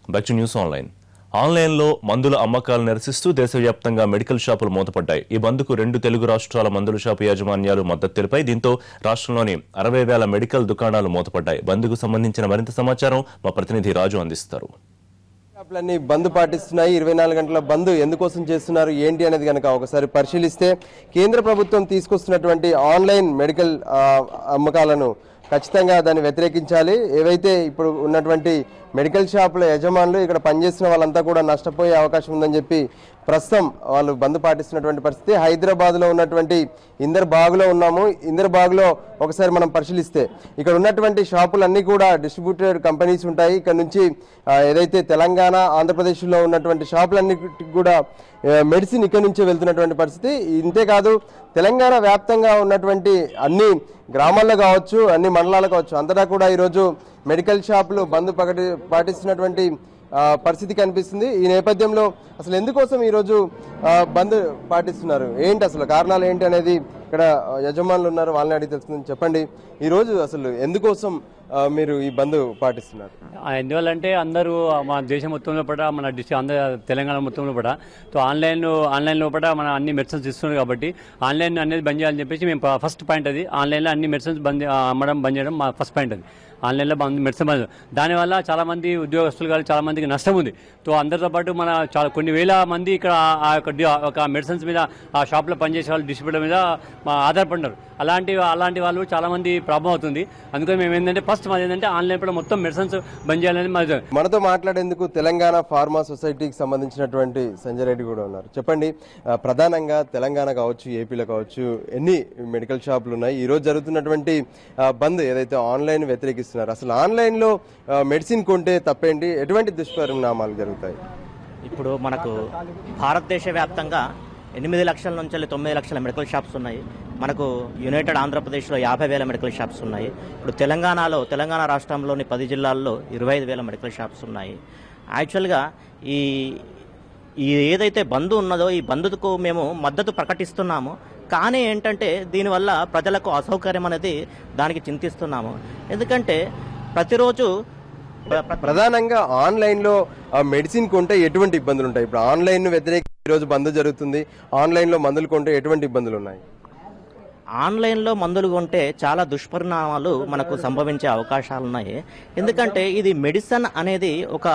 back to news online ఆన్లైన్లో మందుల అమ్మకాలు నిరసిస్తూ దేశవ్యాప్తంగా మెడికల్ షాపులు మూతపడ్డాయి ఈ బంద్కు రెండు తెలుగు రాష్ట్రాల మందుల షాపు యాజమాన్యాలు మద్దతు తెలిపాయి దీంతో రాష్ట్రంలోని అరవై వేల మెడికల్ దుకాణాలు మూతపడ్డాయి బంద్కు సంబంధించిన మరింత సమాచారం మా ప్రతినిధి రాజు అందిస్తారు షాపులన్నీ బంద్ పాటిస్తున్నాయి ఇరవై నాలుగు గంటల బంద్ ఎందుకోసం చేస్తున్నారు ఏంటి అనేది కనుక ఒకసారి పరిశీలిస్తే కేంద్ర ప్రభుత్వం తీసుకొస్తున్నటువంటి ఆన్లైన్ మెడికల్ ఆ, అమ్మకాలను ఖచ్చితంగా దాన్ని వ్యతిరేకించాలి ఏవైతే ఇప్పుడు ఉన్నటువంటి మెడికల్ షాపుల యజమానులు ఇక్కడ పనిచేస్తున్న వాళ్ళంతా కూడా నష్టపోయే అవకాశం ఉందని చెప్పి ప్రస్తుతం వాళ్ళు బంద్ పాటిస్తున్నటువంటి పరిస్థితి హైదరాబాద్లో ఉన్నటువంటి ఇందర్ బాగులో ఉన్నాము ఇందర్ బాగులో ఒకసారి మనం పరిశీలిస్తే ఇక్కడ ఉన్నటువంటి షాపులన్నీ కూడా డిస్ట్రిబ్యూటెడ్ కంపెనీస్ ఉంటాయి ఇక్కడ నుంచి ఆ, ఏదైతే తెలంగాణ ఆంధ్రప్రదేశ్లో ఉన్నటువంటి షాపులన్నిటికి కూడా ఆ, మెడిసిన్ ఇక్కడ నుంచే వెళ్తున్నటువంటి పరిస్థితి ఇంతేకాదు తెలంగాణ వ్యాప్తంగా ఉన్నటువంటి అన్ని గ్రామాల్లో కావచ్చు అన్ని మండలాలు కావచ్చు అంతటా కూడా ఈరోజు మెడికల్ షాపులు బంద్ పకటి పాటిస్తున్నటువంటి ఆ, పరిస్థితి కనిపిస్తుంది ఈ నేపథ్యంలో అసలు ఎందుకోసం ఈరోజు ఆ, బంద్ పాటిస్తున్నారు ఏంటి అసలు కారణాలు ఏంటి అనేది ఇక్కడ ఆ, యజమానులు ఉన్నారు వాళ్ళని అడిగి తెలుస్తుంది చెప్పండి ఈరోజు అసలు ఎందుకోసం ఆ, మీరు ఈ బంద్ పాటిస్తున్నారు ఆ, ఎందువల్లంటే అందరూ మన దేశం మొత్తంలో పట మన డిస్ట్రిక్ట్ ఆంధ్ర తెలంగాణ మొత్తంలో పట సో ఆన్లైన్ ఆన్లైన్ లోపల మన అన్ని మెడిసిన్స్ ఇస్తున్నారు కాబట్టి ఆన్లైన్ అనేది బంద్ చేయాలని చెప్పేసి మేము ఫస్ట్ పాయింట్ అది ఆన్లైన్లో అన్ని మెడిసిన్స్ బంద్ ఆ, అమ్మడం బంద్ చేయడం మా ఫస్ట్ పాయింట్ అది ఆన్లైన్లో బంద్ మెడిసిన్ బంద్ దానివల్ల చాలా మంది ఉద్యోగస్తులు కానీ చాలా మందికి నష్టం ఉంది సో అందరితో పాటు మన చాలా కొన్ని వేల మంది ఇక్కడ ఆ- ఆ యొక్క డి- ఒక మెడిసిన్స్ మీద ఆ షాప్లో పనిచేసే వాళ్ళు డిస్ట్రిబ్యూటర్ మీద మా ఆధారపడినారు అలాంటి అలాంటి వాళ్ళు చాలా మంది ప్రాబ్లం అవుతుంది అందుకని మేము ఏంటంటే ఫస్ట్ మాది ఏంటంటే ఆన్లైన్ కూడా మొత్తం మెడిసిన్స్ బంద్ చేయాలని మాది మనతో మాట్లాడేందుకు తెలంగాణ ఫార్మా సొసైటీకి సంబంధించినటువంటి సంజయ్ రెడ్డి కూడా ఉన్నారు చెప్పండి ఆ, ప్రధానంగా తెలంగాణ కావచ్చు ఏపీలో కావచ్చు ఎన్ని మెడికల్ షాపులు ఉన్నాయి ఈ రోజు జరుగుతున్నటువంటి ఆ, బంద్ ఏదైతే ఆన్లైన్ వ్యతిరేకిస్తున్నారు అసలు ఆన్లైన్ లో ఆ, మెడిసిన్ కొంటే తప్పేంటి ఎటువంటి దుష్పరిణామాలు జరుగుతాయి ఇప్పుడు మనకు భారతదేశ వ్యాప్తంగా ఎనిమిది లక్షల నుంచి వెళ్ళి తొమ్మిది లక్షల మెడికల్ షాప్స్ ఉన్నాయి మనకు యునైటెడ్ ఆంధ్రప్రదేశ్లో యాభై వేల మెడికల్ షాప్స్ ఉన్నాయి ఇప్పుడు తెలంగాణలో తెలంగాణ రాష్ట్రంలోని పది జిల్లాల్లో ఇరవై ఐదు వేల మెడికల్ షాప్స్ ఉన్నాయి యాక్చువల్గా ఈ ఈ ఏదైతే బంద్ ఉన్నదో ఈ బంద్కు మేము మద్దతు ప్రకటిస్తున్నాము కానీ ఏంటంటే దీనివల్ల ప్రజలకు అసౌకర్యం అనేది దానికి చింతిస్తున్నాము ఎందుకంటే ప్రతిరోజు ప్ర- ప్ర- ప్రధానంగా ఆన్లైన్ లో ఆ, మెడిసిన్ కొంటే ఎటువంటి ఇబ్బందులు ఉంటాయి ఇప్పుడు ఆన్లైన్ వ్యతిరేక ఈ రోజు బంద్ జరుగుతుంది ఆన్లైన్ లో మందులు కొంటే ఎటువంటి ఇబ్బందులు ఉన్నాయి ఆన్లైన్లో మందులు కొంటే చాలా దుష్పరిణామాలు మనకు సంభవించే అవకాశాలు ఉన్నాయి ఎందుకంటే ఇది మెడిసిన్ అనేది ఒక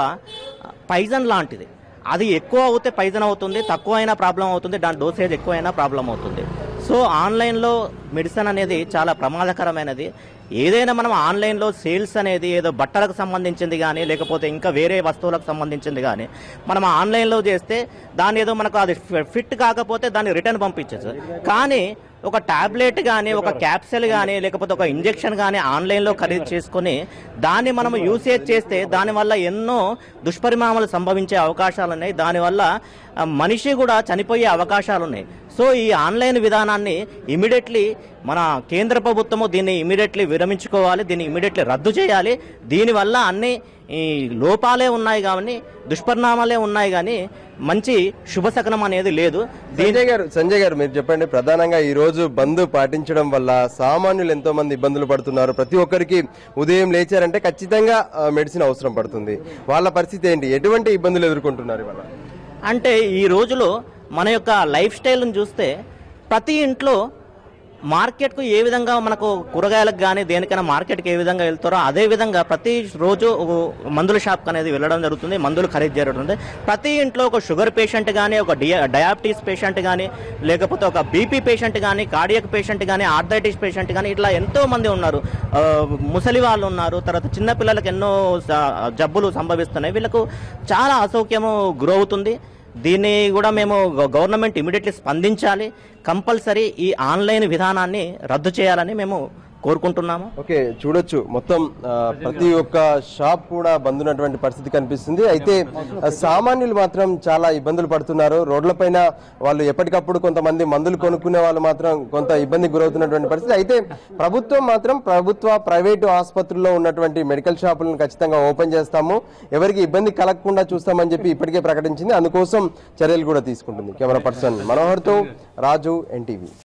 పైజన్ లాంటిది అది ఎక్కువ అవుతే పైజన్ అవుతుంది తక్కువ అయినా ప్రాబ్లం అవుతుంది దాని డోసేజ్ ఎక్కువ అయినా ప్రాబ్లం అవుతుంది సో ఆన్లైన్లో మెడిసిన్ అనేది చాలా ప్రమాదకరమైనది ఏదైనా మనం ఆన్లైన్లో సేల్స్ అనేది ఏదో బట్టలకు సంబంధించింది కానీ లేకపోతే ఇంకా వేరే వస్తువులకు సంబంధించింది కానీ మనం ఆన్లైన్లో చేస్తే దాని ఏదో మనకు అది ఫిట్ కాకపోతే దాన్ని రిటర్న్ పంపించచ్చు కానీ ఒక టాబ్లెట్ కానీ ఒక క్యాప్సెల్ కానీ లేకపోతే ఒక ఇంజెక్షన్ కానీ ఆన్లైన్లో ఖరీదు చేసుకొని దాన్ని మనం యూసేజ్ చేస్తే దానివల్ల ఎన్నో దుష్పరిణామాలు సంభవించే అవకాశాలు ఉన్నాయి దానివల్ల ఆ, మనిషి కూడా చనిపోయే అవకాశాలు ఉన్నాయి సో ఈ ఆన్లైన్ విధానాన్ని ఇమీడియట్లీ మన కేంద్ర ప్రభుత్వము దీన్ని ఇమీడియట్లీ విరమించుకోవాలి దీన్ని ఇమీడియట్లీ రద్దు చేయాలి దీనివల్ల అన్ని ఈ లోపాలే ఉన్నాయి కానీ దుష్పరిణామాలే ఉన్నాయి కానీ మంచి శుభశకనం అనేది లేదు సంజయ్ గారు సంజయ్ గారు మీరు చెప్పండి ప్రధానంగా ఈ రోజు బంద్ పాటించడం వల్ల సామాన్యులు ఎంతో మంది ఇబ్బందులు పడుతున్నారు ప్రతి ఒక్కరికి ఉదయం లేచారంటే ఖచ్చితంగా ఆ, మెడిసిన్ అవసరం పడుతుంది వాళ్ళ పరిస్థితి ఏంటి ఎటువంటి ఇబ్బందులు ఎదుర్కొంటున్నారు ఇవాళ అంటే ఈ రోజులో మన యొక్క లైఫ్ స్టైల్ని చూస్తే ప్రతి ఇంట్లో మార్కెట్కు ఏ విధంగా మనకు కూరగాయలకు కానీ దేనికైనా మార్కెట్కి ఏ విధంగా వెళ్తారో అదే విధంగా ప్రతి రోజు ఒక మందుల షాప్ అనేది వెళ్ళడం జరుగుతుంది మందులు ఖరీదు జరుగుతుంది ప్రతి ఇంట్లో ఒక షుగర్ పేషెంట్ కానీ ఒక డియా డయాబెటీస్ పేషెంట్ కానీ లేకపోతే ఒక బీపీ పేషెంట్ కానీ కార్డియక్ పేషెంట్ కానీ ఆర్థరైటిస్ పేషెంట్ కానీ ఇట్లా ఎంతో మంది ఉన్నారు ఆ, ముసలి వాళ్ళు ఉన్నారు తర్వాత చిన్న పిల్లలకు ఎన్నో స- జబ్బులు సంభవిస్తున్నాయి వీళ్ళకు చాలా అసౌక్యము గురవుతుంది దీన్ని కూడా మేము గ- గవర్నమెంట్ ఇమీడియట్లీ స్పందించాలి కంపల్సరీ ఈ ఆన్లైన్ విధానాన్ని రద్దు చేయాలని మేము కోరుకుంటున్నాము ఓకే చూడొచ్చు మొత్తం ఆ, ప్రతి ఒక్క షాప్ కూడా బంద్ ఉన్నటువంటి పరిస్థితి కనిపిస్తుంది అయితే ఆ, సామాన్యులు మాత్రం చాలా ఇబ్బందులు పడుతున్నారు రోడ్లపైన వాళ్ళు ఎప్పటికప్పుడు కొంతమంది మందులు కొనుక్కునే వాళ్ళు మాత్రం కొంత ఇబ్బందికి గురవుతున్నటువంటి పరిస్థితి అయితే ప్రభుత్వం మాత్రం ప్రభుత్వ ప్రైవేటు ఆసుపత్రుల్లో ఉన్నటువంటి మెడికల్ షాపులను ఖచ్చితంగా ఓపెన్ చేస్తాము ఎవరికి ఇబ్బంది కలగకుండా చూస్తామని చెప్పి ఇప్పటికే ప్రకటించింది అందుకోసం చర్యలు కూడా తీసుకుంటుంది కెమెరా పర్సన్ మనోహర్తో రాజు ఎన్టీవీ